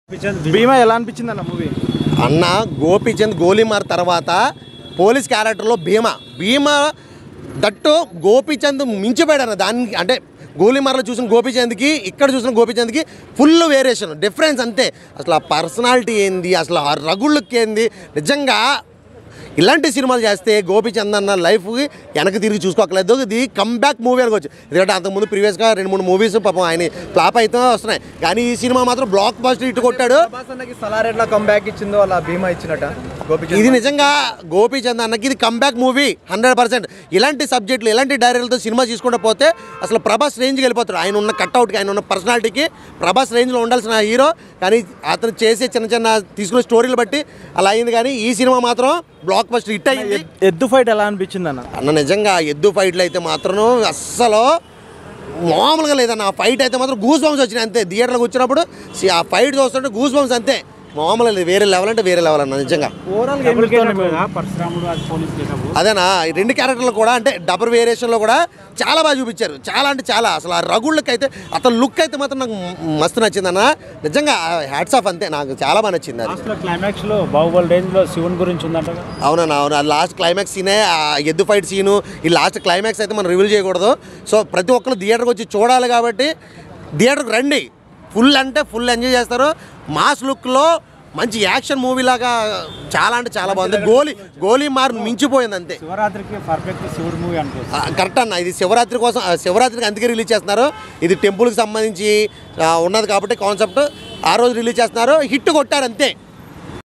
భీమా ఎలా అనిపించింది అన్న మూవీ అన్న గోపీచంద్ గోలీమార్ తర్వాత పోలీస్ క్యారెక్టర్లో భీమా భీమా దట్టు గోపీచంద్ మించిపోయాడు అన్న దానికి అంటే గోలీమార్లో చూసిన గోపీచంద్కి ఇక్కడ చూసిన గోపీచంద్కి ఫుల్ వేరియేషన్ డిఫరెన్స్ అంతే అసలు ఆ పర్సనాలిటీ ఏంది అసలు ఆ రగుళ్ళకి ఏంది నిజంగా ఇలాంటి సినిమాలు చేస్తే గోపీచంద్ అన్న లైఫ్కి వెనక్కి తిరిగి చూసుకోకలేదు ఇది కమ్బ్యాక్ మూవీ అనుకోవచ్చు ఎందుకంటే అంతకుముందు ప్రీవియస్గా రెండు మూడు మూవీస్ పాపం ఆయన ఫ్లాప్ అయితే వస్తున్నాయి కానీ ఈ సినిమా మాత్రం బ్లాక్ బస్టర్ ఇటు కొట్టాడు ప్రభాస్ అన్నకి సలార్ ఎట్లా కంబ్యాక్ ఇచ్చిందో అలా భీమా ఇచ్చినట్ట గోపిచంద్ ఇది నిజంగా గోపీచంద్ అన్నకి ఇది కంబ్యాక్ మూవీ హండ్రెడ్ పర్సెంట్ ఇలాంటి సబ్జెక్టులు ఇలాంటి డైరెక్టర్లతో సినిమా తీసుకుంటూ పోతే అసలు ప్రభాస్ రేంజ్కి వెళ్ళిపోతాడు ఆయన ఉన్న కట్అవుట్కి ఆయన ఉన్న పర్సనాలిటీకి ప్రభాస్ రేంజ్లో ఉండాల్సిన హీరో కానీ అతను చేసే చిన్న చిన్న తీసుకునే స్టోరీలు బట్టి అలా అయింది కానీ ఈ సినిమా మాత్రం బ్లాక్ బస్టర్ హిట్ అయింది ఎద్దు ఫైట్ ఎలా అనిపించింది అన్న అన్న నిజంగా ఎద్దు ఫైట్లు అయితే మాత్రం అస్సలు మామూలుగా లేదన్న ఆ ఫైట్ అయితే మాత్రం గూస్ బంప్స్ వచ్చినాయి అంతే థియేటర్కి వచ్చినప్పుడు సి- ఆ ఫైట్ చూస్తుంటే గూస్ బంప్స్ అంతే మామూలుగా లేదు వేరే లెవెల్ అంటే వేరే లెవెల్ అన్న నిజంగా ఓవరాల్ పరశురాముడు అది పోలీస్ గెటప్ అదేనా ఈ రెండు క్యారెక్టర్లు కూడా అంటే డబుల్ వేరియేషన్లో కూడా చాలా బాగా చూపించారు చాలా అంటే చాలా అసలు ఆ రగుళ్ళకి అయితే అతని లుక్ అయితే మాత్రం నాకు మ- మస్తు నచ్చిందన్న నిజంగా హ్యాట్స్ ఆఫ్ అంతే నాకు చాలా బాగా నచ్చింది అది లాస్ట్ లో క్లైమాక్స్ లో బాహుబలి రేంజ్ లో శివుని గురించి ఉందంట అవునన్నా అవును ఆ లాస్ట్ క్లైమాక్స్ సీనే ఆ ఎద్దు ఫైట్ సీను ఈ లాస్ట్ క్లైమాక్స్ అయితే మనం రివీల్ చేయకూడదు సో ప్రతి ఒక్కరు థియేటర్కి వచ్చి చూడాలి కాబట్టి థియేటర్కి రండి ఫుల్ అంటే ఫుల్ ఎంజాయ్ చేస్తారు మాస్ లుక్లో మంచి యాక్షన్ మూవీ లాగా చాలా అంటే చాలా బాగుంది గోలీ గోలీ మార్ మించిపోయింది అంతే శివరాత్రికి పర్ఫెక్ట్ శివుడు మూవీ అనుకోవచ్చు ఆ, కరెక్ట్ అన్న ఇది శివరాత్రి కోసం ఆ, శివరాత్రికి అందుకే రిలీజ్ చేస్తున్నారు ఇది టెంపుల్కి సంబంధించి ఆ, ఉన్నది కాబట్టి కాన్సెప్ట్ ఆ రోజు రిలీజ్ చేస్తున్నారు హిట్ కొట్టారు అంతే